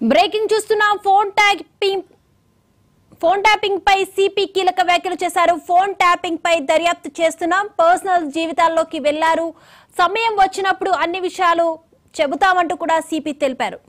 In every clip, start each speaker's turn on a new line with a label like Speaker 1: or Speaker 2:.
Speaker 1: Breaking చూస్తున్నాం phone tapping phone tapping పై CP కీలక వ్యాఖ్యలు చేశారు ఫోన్ ట్యాపింగ్ పై దర్యాప్తు చేస్తున్నాం పర్సనల్ జీవితాల్లోకి వెళ్లారు సమయం వచ్చినప్పుడు అన్ని విషయాలు చెబుతామంటూ కూడా సిపి తెలిపారు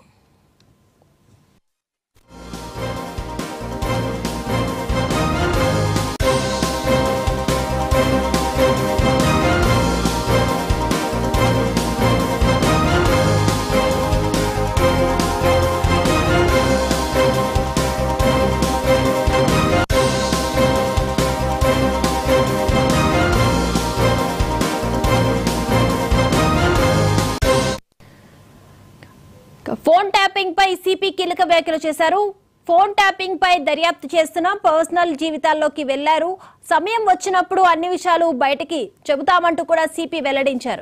Speaker 1: ఫోన్ ట్యాపింగ్ పై సిపి కీలక వ్యాఖ్యలు చేశారు ఫోన్ ట్యాపింగ్ పై దర్యాప్తు చేస్తున్నాం పర్సనల్ జీవితాల్లోకి వెళ్లారు సమయం వచ్చినప్పుడు అన్ని విషయాలు బయటికి చెబుతామంటూ కూడా సిపి వెల్లడించారు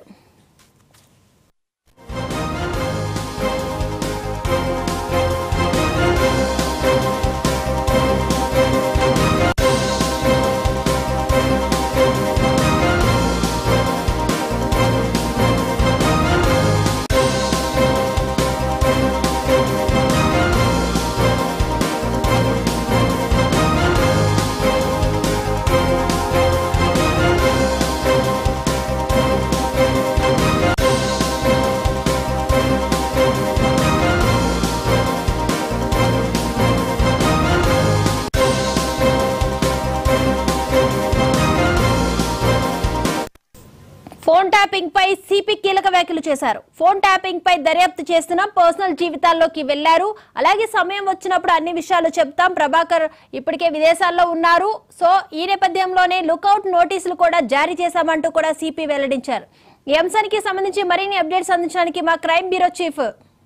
Speaker 1: ఫోన్ ట్యాపింగ్ పై సిపి కీలక వ్యాఖ్యలు చేశారు ఫోన్ ట్యాపింగ్ పై దర్యాప్తు చేస్తున్నాం పర్సనల్ జీవితాల్లోకి వెళ్లారు అలాగే సమయం వచ్చినప్పుడు అన్ని విషయాలు చెప్తాం ప్రభాకర్ ఇప్పటికే విదేశాల్లో ఉన్నారు సో ఈ నేపథ్యంలోనే లుకౌట్ నోటీసులు కూడా జారీ చేశామంటూ కూడా సిపి వెల్లడించారు ఈ అంశానికి సంబంధించి మరిన్ని అప్డేట్స్ అందించడానికి మా crime bureau chief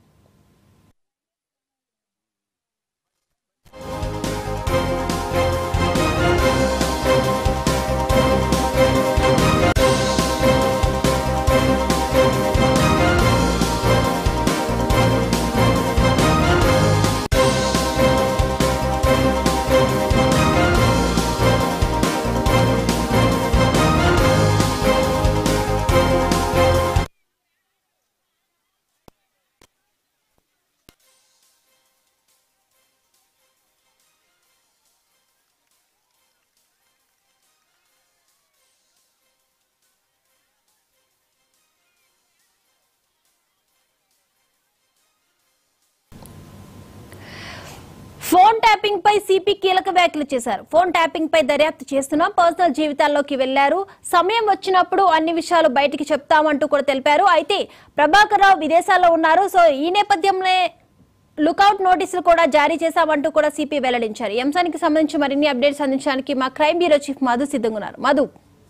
Speaker 1: phone tapping పై సిపి కీలక వ్యాఖ్యలు చేశారు ఫోన్ ట్యాపింగ్ పై దర్యాప్తు చేస్తున్నాం పర్సనల్ జీవితాల్లోకి వెళ్లారు సమయం వచ్చినప్పుడు అన్ని విషయాలు బయటికి చెప్తామంటూ కూడా తెలిపారు అయితే ప్రభాకర్ రావు విదేశాల్లో ఉన్నారు సో ఈ నేపథ్యంలో లుకౌట్ నోటీసులు కూడా జారీ చేశామంటూ కూడా సిపి వెల్లడించారు ఈ అంశానికి సంబంధించి మరిన్ని అప్డేట్స్ అందించడానికి మా క్రైమ్ బ్యూరో చీఫ్ మధు సిద్ధంగా ఉన్నారు మధు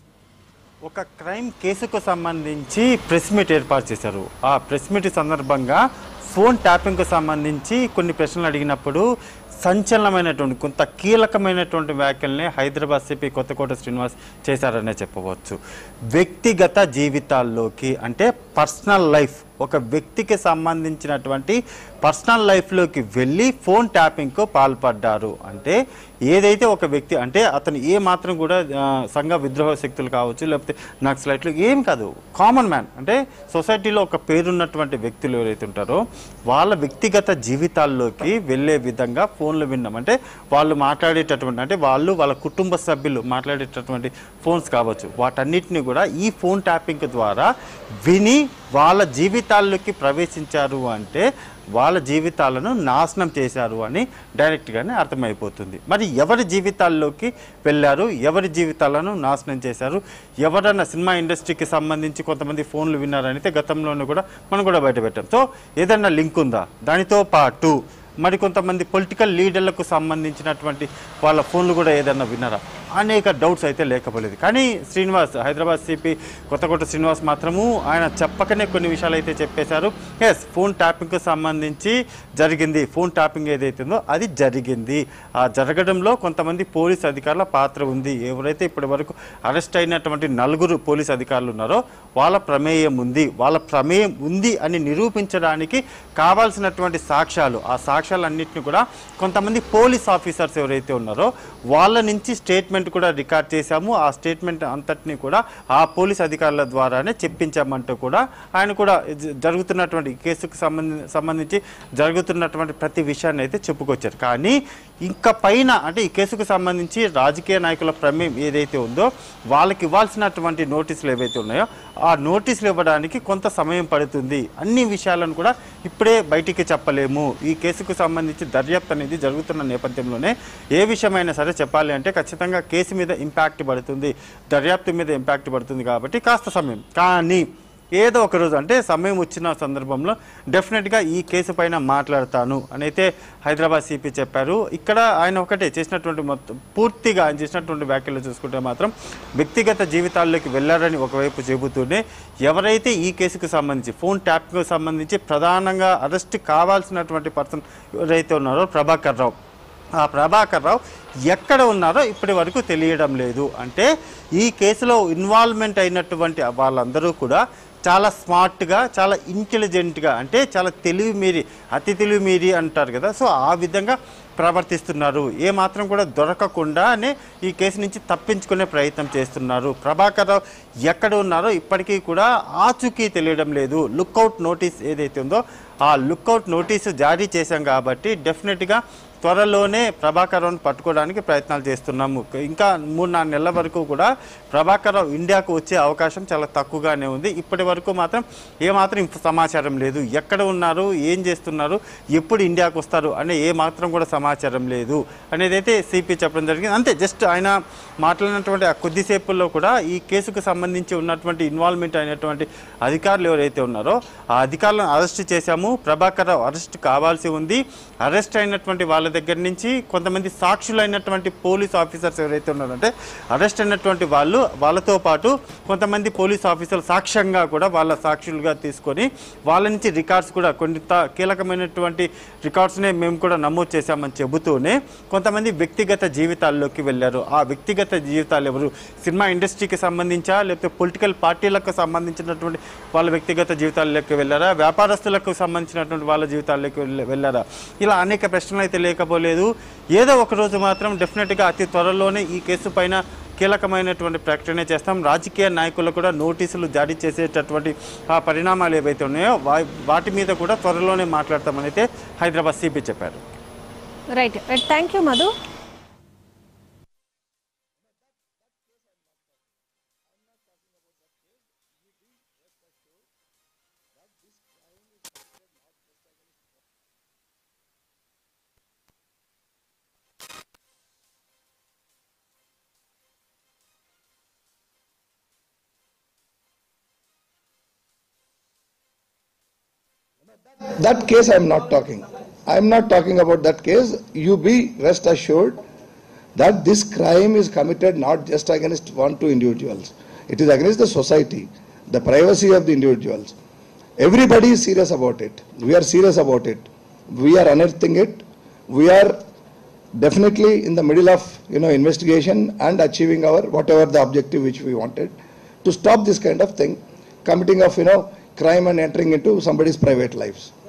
Speaker 2: ఒక క్రైమ్ కేసుకు సంబంధించి ప్రెస్ మీట్ ఏర్పాటు చేశారు ఆ ప్రెస్ మీట్ సందర్భంగా ఫోన్ ట్యాపింగ్కు సంబంధించి కొన్ని ప్రశ్నలు అడిగినప్పుడు సంచలనమైనటువంటి కొంత కీలకమైనటువంటి వ్యాఖ్యల్ని హైదరాబాద్ సిపి కొత్తకోట శ్రీనివాస్ చేశారనే చెప్పవచ్చు వ్యక్తిగత జీవితాల్లోకి అంటే పర్సనల్ లైఫ్ ఒక వ్యక్తికి సంబంధించినటువంటి పర్సనల్ లైఫ్లోకి వెళ్ళి ఫోన్ ట్యాపింగ్కు పాల్పడ్డారు అంటే ఏదైతే ఒక వ్యక్తి అంటే అతను ఏ మాత్రం కూడా ఆ, సంఘ విద్రోహ శక్తులు కావచ్చు లేకపోతే నక్సలైట్లు ఏం కాదు కామన్ మ్యాన్ అంటే సొసైటీలో ఒక పేరున్నటువంటి వ్యక్తులు ఎవరైతే ఉంటారో వాళ్ళ వ్యక్తిగత జీవితాల్లోకి వెళ్ళే విధంగా ఫోన్లు విన్నాం అంటే వాళ్ళు మాట్లాడేటటువంటి అంటే వాళ్ళు వాళ్ళ కుటుంబ సభ్యులు మాట్లాడేటటువంటి ఫోన్స్ కావచ్చు వాటన్నిటిని కూడా ఈ ఫోన్ ట్యాపింగ్ ద్వారా విని వాళ్ళ జీవితాల్లోకి ప్రవేశించారు అంటే వాళ్ళ జీవితాలను నాశనం చేశారు అని డైరెక్ట్గానే అర్థమైపోతుంది మరి ఎవరి జీవితాల్లోకి వెళ్ళారు ఎవరి జీవితాలను నాశనం చేశారు ఎవరన్నా సినిమా ఇండస్ట్రీకి సంబంధించి కొంతమంది ఫోన్లు విన్నారనైతే గతంలోనూ కూడా మనం కూడా బయట పెట్టాం సో ఏదన్నా లింక్ ఉందా దానితో పాటు మరి కొంతమంది పొలిటికల్ లీడర్లకు సంబంధించినటువంటి వాళ్ళ ఫోన్లు కూడా ఏదన్నా విన్నారా అనేక డౌట్స్ అయితే లేకపోలేదు కానీ శ్రీనివాస్ హైదరాబాద్ సిపి కొత్తకోట శ్రీనివాస్ మాత్రము ఆయన చెప్పకనే కొన్ని విషయాలు అయితే చెప్పేశారు ఎస్ ఫోన్ ట్యాపింగ్కి సంబంధించి జరిగింది ఫోన్ ట్యాపింగ్ ఏదైతే ఉందో అది జరిగింది ఆ జరగడంలో కొంతమంది పోలీస్ అధికారుల పాత్ర ఉంది ఎవరైతే ఇప్పటి వరకు అరెస్ట్ అయినటువంటి నలుగురు పోలీస్ అధికారులు ఉన్నారో వాళ్ళ ప్రమేయం ఉంది వాళ్ళ ప్రమేయం ఉంది అని నిరూపించడానికి కావాల్సినటువంటి సాక్ష్యాలు ఆ సాక్ష్యాలన్నింటినీ కూడా కొంతమంది పోలీస్ ఆఫీసర్స్ ఎవరైతే ఉన్నారో వాళ్ళ నుంచి స్టేట్మెంట్ స్టేట్మెంట్ కూడా రికార్డ్ చేశాము ఆ స్టేట్మెంట్ అంతటిని కూడా ఆ పోలీస్ అధికారుల ద్వారానే చెప్పించామంటూ కూడా ఆయన కూడా జ- జరుగుతున్నటువంటి ఈ కేసుకు సంబంధి సంబంధించి జరుగుతున్నటువంటి ప్రతి విషయాన్ని అయితే చెప్పుకొచ్చారు కానీ ఇంకా పైన అంటే ఈ కేసుకు సంబంధించి రాజకీయ నాయకుల ప్రమేయం ఏదైతే ఉందో వాళ్ళకి ఇవ్వాల్సినటువంటి నోటీసులు ఏవైతే ఉన్నాయో ఆ నోటీసులు ఇవ్వడానికి కొంత సమయం పడుతుంది అన్ని విషయాలను కూడా ఇప్పుడే బయటికి చెప్పలేము ఈ కేసుకు సంబంధించి దర్యాప్తు అనేది జరుగుతున్న నేపథ్యంలోనే ఏ విషయమైనా సరే చెప్పాలి అంటే ఖచ్చితంగా కేసు మీద ఇంపాక్ట్ పడుతుంది దర్యాప్తు మీద ఇంపాక్ట్ పడుతుంది కాబట్టి కాస్త సమయం కానీ ఏదో ఒక రోజు అంటే సమయం వచ్చిన సందర్భంలో డెఫినెట్గా ఈ కేసు పైన మాట్లాడతాను అని అయితే హైదరాబాద్ సిపి చెప్పారు ఇక్కడ ఆయన ఒకటే చేసినటువంటి మొత్తం పూర్తిగా ఆయన చేసినటువంటి వ్యాఖ్యలు చూసుకుంటే మాత్రం వ్యక్తిగత జీవితాల్లోకి వెళ్ళారని ఒకవైపు చెబుతూనే ఎవరైతే ఈ కేసుకు సంబంధించి ఫోన్ ట్యాప్కు సంబంధించి ప్రధానంగా అరెస్ట్ కావాల్సినటువంటి పర్సన్ ఎవరైతే ఉన్నారో ప్రభాకర్ రావు ఆ ప్రభాకర్ రావు ఎక్కడ ఉన్నారో ఇప్పటి వరకు తెలియడం లేదు అంటే ఈ కేసులో ఇన్వాల్వ్మెంట్ అయినటువంటి వాళ్ళందరూ కూడా చాలా స్మార్ట్గా చాలా ఇంటెలిజెంట్గా అంటే చాలా తెలివి మీరి అతి తెలివి మీరి అంటారు కదా సో ఆ విధంగా ప్రవర్తిస్తున్నారు ఏ మాత్రం కూడా దొరకకుండానే ఈ కేసు నుంచి తప్పించుకునే ప్రయత్నం చేస్తున్నారు ప్రభాకర్ రావు ఎక్కడ ఉన్నారో ఇప్పటికీ కూడా ఆచూకీ తెలియడం లేదు లుక్అవుట్ నోటీస్ ఏదైతే ఉందో ఆ లుక్అవుట్ నోటీసు జారీ చేశాం కాబట్టి డెఫినెట్గా త్వరలోనే ప్రభాకర్ రావును పట్టుకోవడానికి ప్రయత్నాలు చేస్తున్నాము ఇంకా మూడు నాలుగు నెలల వరకు కూడా ప్రభాకర్ రావు ఇండియాకు వచ్చే అవకాశం చాలా తక్కువగానే ఉంది ఇప్పటి వరకు మాత్రం ఏమాత్రం ఇంత సమాచారం లేదు ఎక్కడ ఉన్నారు ఏం చేస్తున్నారు ఎప్పుడు ఇండియాకు వస్తారు అనే ఏ మాత్రం కూడా సమాచారం లేదు అనేది అయితే సిపి చెప్పడం జరిగింది అంతే జస్ట్ ఆయన మాట్లాడినటువంటి ఆ కొద్దిసేపుల్లో కూడా ఈ కేసుకు సంబంధించి ఉన్నటువంటి ఇన్వాల్వ్మెంట్ అయినటువంటి అధికారులు ఎవరైతే ఉన్నారో ఆ అధికారులను అరెస్ట్ చేశాము ప్రభాకర్ రావు అరెస్ట్ కావాల్సి ఉంది అరెస్ట్ అయినటువంటి వాళ్ళ దగ్గర నుంచి కొంతమంది సాక్షులైనటువంటి పోలీస్ ఆఫీసర్స్ ఎవరైతే ఉన్నారంటే అరెస్ట్ అయినటువంటి వాళ్ళు వాళ్ళతో పాటు కొంతమంది పోలీస్ ఆఫీసర్లు సాక్ష్యంగా కూడా వాళ్ళ సాక్షులుగా తీసుకొని వాళ్ళ నుంచి రికార్డ్స్ కూడా కొన్ని త- కీలకమైనటువంటి రికార్డ్స్నే మేము కూడా నమోదు చేశామని చెబుతూనే కొంతమంది వ్యక్తిగత జీవితాల్లోకి వెళ్ళారు ఆ వ్యక్తిగత జీవితాలు ఎవరు సినిమా ఇండస్ట్రీకి సంబంధించా లేకపోతే పొలిటికల్ పార్టీలకు సంబంధించినటువంటి వాళ్ళ వ్యక్తిగత జీవితాల్లోకి వెళ్ళారా వ్యాపారస్తులకు సంబంధించినటువంటి వాళ్ళ జీవితాల్లోకి వెళ్ళ- వెళ్ళారా ఇలా అనేక ప్రశ్నలు అయితే లేకపోలేదు ఏదో ఒక రోజు మాత్రం డెఫినెట్గా అతి త్వరలోనే ఈ కేసు పైన కీలకమైనటువంటి ప్రకటన చేస్తాం రాజకీయ నాయకులు కూడా నోటీసులు జారీ చేసేటటువంటి ఆ పరిణామాలు ఏవైతే ఉన్నాయో వా- వాటి మీద కూడా త్వరలోనే మాట్లాడతామని అయితే హైదరాబాద్ సిపి చెప్పారు
Speaker 1: right right thank you Madhu
Speaker 3: That case I am not talking. I am not talking about that case. You be rest assured that this crime is committed not just against one, two individuals. It is against the society, the privacy of the individuals. Everybody is serious about it. We are serious about it. We are unearthing it. We are definitely in the middle of, you know, investigation and achieving our, whatever the objective which we wanted, to stop this kind of thing, committing of, you know, crime and entering into somebody's private lives.